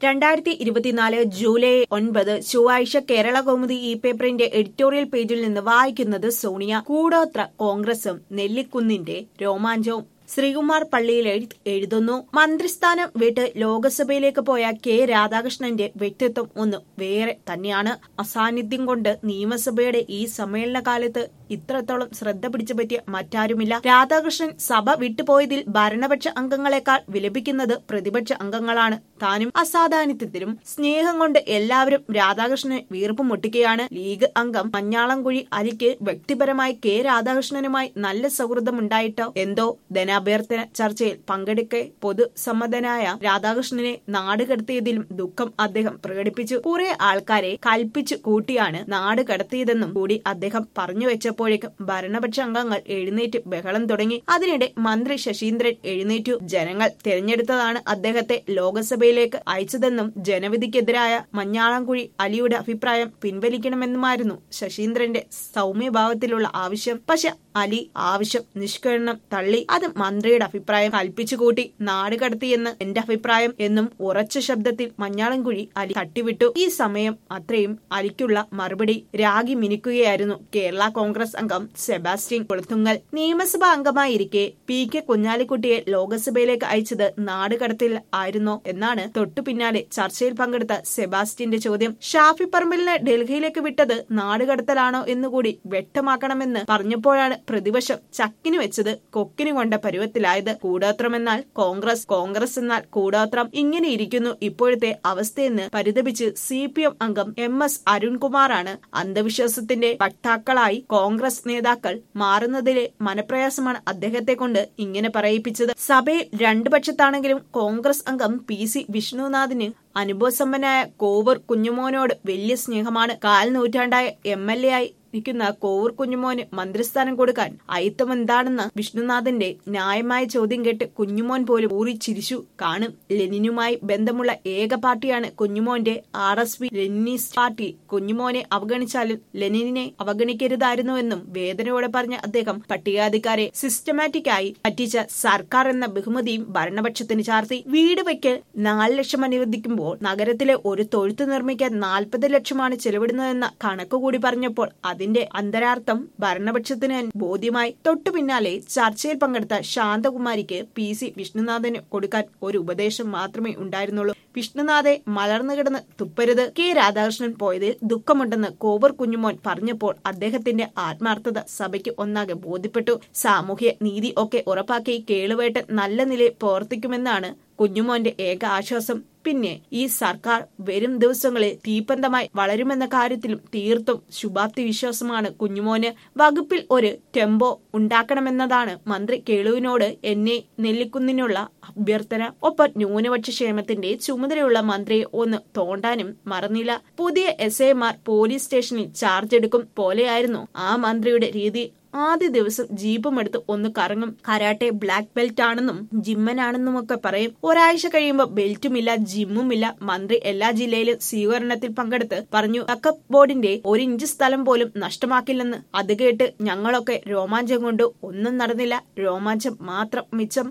രണ്ടായിരത്തി ഇരുപത്തിനാല് ജൂലൈ ഒൻപത് ചൊവ്വാഴ്ച കേരള കൗമുദി ഇ പേപ്പറിന്റെ എഡിറ്റോറിയൽ പേജിൽ നിന്ന് വായിക്കുന്നത് സോണിയ കൂടോത്ര കോൺഗ്രസും നെല്ലിക്കുന്നിന്റെ രോമാഞ്ചവും ശ്രീകുമാർ പള്ളിയിൽ എഴുതി- എഴുതുന്നു മന്ത്രിസ്ഥാനം വിട്ട് ലോക്സഭയിലേക്ക് പോയ കെ രാധാകൃഷ്ണന്റെ വ്യക്തിത്വം ഒന്ന് വേറെ തന്നെയാണ് അസാന്നിധ്യം കൊണ്ട് നിയമസഭയുടെ ഈ സമ്മേളന കാലത്ത് ഇത്രത്തോളം ശ്രദ്ധ പിടിച്ചു പറ്റിയ മറ്റാരുമില്ല രാധാകൃഷ്ണൻ സഭ വിട്ടുപോയതിൽ ഭരണപക്ഷ അംഗങ്ങളെക്കാൾ വിലപിക്കുന്നത് പ്രതിപക്ഷ അംഗങ്ങളാണ് താനും അസാധാനിത്യത്തിലും സ്നേഹം കൊണ്ട് എല്ലാവരും രാധാകൃഷ്ണനെ വീർപ്പ് മുട്ടിക്കുകയാണ് ലീഗ് അംഗം മഞ്ഞാളംകുഴി അലിക്ക് വ്യക്തിപരമായി കെ രാധാകൃഷ്ണനുമായി നല്ല സൗഹൃദമുണ്ടായിട്ടോ എന്തോ ധനാഭ്യർത്ഥന ചർച്ചയിൽ പങ്കെടുക്കെ പൊതുസമ്മതനായ രാധാകൃഷ്ണനെ നാട് കടത്തിയതിലും ദുഃഖം അദ്ദേഹം പ്രകടിപ്പിച്ചു കുറെ ആൾക്കാരെ കൽപ്പിച്ചു കൂട്ടിയാണ് നാട് കടത്തിയതെന്നും കൂടി അദ്ദേഹം പറഞ്ഞു വെച്ചപ്പോഴേക്കും ഭരണപക്ഷ അംഗങ്ങൾ എഴുന്നേറ്റ് ബഹളം തുടങ്ങി അതിനിടെ മന്ത്രി ശശീന്ദ്രൻ എഴുന്നേറ്റു ജനങ്ങൾ തിരഞ്ഞെടുത്തതാണ് അദ്ദേഹത്തെ ലോകസഭയിലേക്ക് അയച്ചതെന്നും ജനവിധിക്കെതിരായ മഞ്ഞാളംകുഴി അലിയുടെ അഭിപ്രായം പിൻവലിക്കണമെന്നുമായിരുന്നു ശശീന്ദ്രന്റെ സൗമ്യഭാവത്തിലുള്ള ആവശ്യം പക്ഷെ അലി ആവശ്യം നിഷ്കരണം തള്ളി അത് മന്ത്രിയുടെ അഭിപ്രായം കൽപ്പിച്ചുകൂട്ടി നാട് കടത്തിയെന്ന് എന്റെ അഭിപ്രായം എന്നും ഉറച്ച ശബ്ദത്തിൽ മഞ്ഞാളംകുഴി അലി തട്ടിവിട്ടു ഈ സമയം അത്രയും അലിക്കുള്ള മറുപടി രാഗി മിനിക്കുകയായിരുന്നു കേരള കോൺഗ്രസ് അംഗം സെബാസ്റ്റ്യൻ കൊളുത്തുങ്ങൽ നിയമസഭാ അംഗമായിരിക്കെ പി കെ കുഞ്ഞാലിക്കുട്ടിയെ ലോക്സഭയിലേക്ക് അയച്ചത് നാട് കടത്തിൽ ആയിരുന്നോ എന്നാണ് തൊട്ടു പിന്നാലെ ചർച്ചയിൽ പങ്കെടുത്ത സെബാസ്റ്റ്യന്റെ ചോദ്യം ഷാഫി പറമ്പിലിനെ ഡൽഹിയിലേക്ക് വിട്ടത് നാട് കടത്തലാണോ എന്നുകൂടി വ്യക്തമാക്കണമെന്ന് പറഞ്ഞപ്പോഴാണ് പ്രതിപക്ഷം ചക്കിന് വെച്ചത് കൊക്കിന് കൊണ്ട പരുവത്തിലായത് കൂടോത്രമെന്നാൽ കോൺഗ്രസ് കോൺഗ്രസ് എന്നാൽ കൂടോത്രം ഇങ്ങനെ ഇരിക്കുന്നു ഇപ്പോഴത്തെ അവസ്ഥയെന്ന് പരിതപിച്ച് സി പി എം അംഗം എം എസ് അരുൺകുമാറാണ് അന്ധവിശ്വാസത്തിന്റെ പട്ടാക്കളായി കോൺഗ്രസ് നേതാക്കൾ മാറുന്നതിലെ മനപ്രയാസമാണ് അദ്ദേഹത്തെ കൊണ്ട് ഇങ്ങനെ പറയിപ്പിച്ചത് സഭയിൽ രണ്ടു പക്ഷത്താണെങ്കിലും കോൺഗ്രസ് അംഗം പി സി വിഷ്ണുനാഥിന് അനുഭവസമ്പന്നനായ കോവൂർ കുഞ്ഞുമോനോട് വലിയ സ്നേഹമാണ് കാൽ നൂറ്റാണ്ടായ എം എൽ എ ആയി ഇരിക്കുന്ന കോവൂർ കുഞ്ഞുമോന് മന്ത്രിസ്ഥാനം കൊടുക്കാൻ അയിത്തം എന്താണെന്ന് വിഷ്ണുനാഥന്റെ ന്യായമായ ചോദ്യം കേട്ട് കുഞ്ഞുമോൻ പോലും ഊറി ചിരിച്ചു കാണും ലെനിനുമായി ബന്ധമുള്ള ഏക പാർട്ടിയാണ് കുഞ്ഞുമോന്റെ R S P Leninist party കുഞ്ഞുമോനെ അവഗണിച്ചാലും ലെനിനെ അവഗണിക്കരുതായിരുന്നുവെന്നും വേദനയോടെ പറഞ്ഞ അദ്ദേഹം പട്ടികാധികാരെ സിസ്റ്റമാറ്റിക് ആയി പറ്റിച്ച സർക്കാർ എന്ന ബഹുമതിയും ഭരണപക്ഷത്തിന് ചാർത്തി വീട് വയ്ക്കൽ നാല് ലക്ഷം അനുവദിക്കുമ്പോൾ നഗരത്തിലെ ഒരു തൊഴുത്ത് നിർമ്മിക്കാൻ നാൽപ്പത് ലക്ഷമാണ് ചെലവിടുന്നതെന്ന കണക്ക് കൂടി പറഞ്ഞപ്പോൾ അതിന്റെ അന്തരാർത്ഥം ഭരണപക്ഷത്തിന് ബോധ്യമായി തൊട്ടു പിന്നാലെ ചർച്ചയിൽ പങ്കെടുത്ത ശാന്തകുമാരിക്ക് പി സി വിഷ്ണുനാഥന് കൊടുക്കാൻ ഒരു ഉപദേശം മാത്രമേ ഉണ്ടായിരുന്നുള്ളൂ വിഷ്ണുനാഥെ മലർന്നു കിടന്ന് തുപ്പരുത് കെ രാധാകൃഷ്ണൻ പോയതിൽ ദുഃഖമുണ്ടെന്ന് കോവർ കുഞ്ഞുമോൻ പറഞ്ഞപ്പോൾ അദ്ദേഹത്തിന്റെ ആത്മാർത്ഥത സഭയ്ക്ക് ഒന്നാകെ ബോധ്യപ്പെട്ടു സാമൂഹ്യ നീതി ഒക്കെ ഉറപ്പാക്കി കേളുവേട്ടൻ നല്ല നിലയിൽ പ്രവർത്തിക്കുമെന്നാണ് കുഞ്ഞുമോന്റെ ഏക ആശ്വാസം പിന്നെ ഈ സർക്കാർ വരും ദിവസങ്ങളിൽ തീപ്പന്തമായി വളരുമെന്ന കാര്യത്തിലും തീർത്തും ശുഭാപ്തി വിശ്വാസമാണ് കുഞ്ഞുമോന് വകുപ്പിൽ ഒരു ടെമ്പോ ഉണ്ടാക്കണമെന്നതാണ് മന്ത്രി കേളുവിനോട് എന്നെ നെല്ലിക്കുന്നിനുള്ള അഭ്യർത്ഥന ഒപ്പം ന്യൂനപക്ഷ ക്ഷേമത്തിന്റെ ചുമതലയുള്ള മന്ത്രിയെ ഒന്ന് തോണ്ടാനും മറന്നില്ല പുതിയ എസ് ഐമാർ പോലീസ് സ്റ്റേഷനിൽ ചാർജ് എടുക്കും പോലെയായിരുന്നു ആ മന്ത്രിയുടെ രീതി ആദ്യ ദിവസം ജീപ്പും എടുത്ത് ഒന്ന് കറങ്ങും കരാട്ടെ ബ്ലാക്ക് ബെൽറ്റ് ആണെന്നും ജിമ്മനാണെന്നും ഒക്കെ പറയും ഒരാഴ്ച കഴിയുമ്പോൾ ബെൽറ്റുമില്ല ജിമ്മുമില്ല മന്ത്രി എല്ലാ ജില്ലയിലും സ്വീകരണത്തിൽ പങ്കെടുത്ത് പറഞ്ഞു തക്കപ്പ് ബോർഡിന്റെ ഒരു ഇഞ്ച് സ്ഥലം പോലും നഷ്ടമാക്കില്ലെന്ന് അത് കേട്ട് ഞങ്ങളൊക്കെ രോമാഞ്ചം കൊണ്ട് ഒന്നും നടന്നില്ല രോമാഞ്ചം മാത്രം മിച്ചം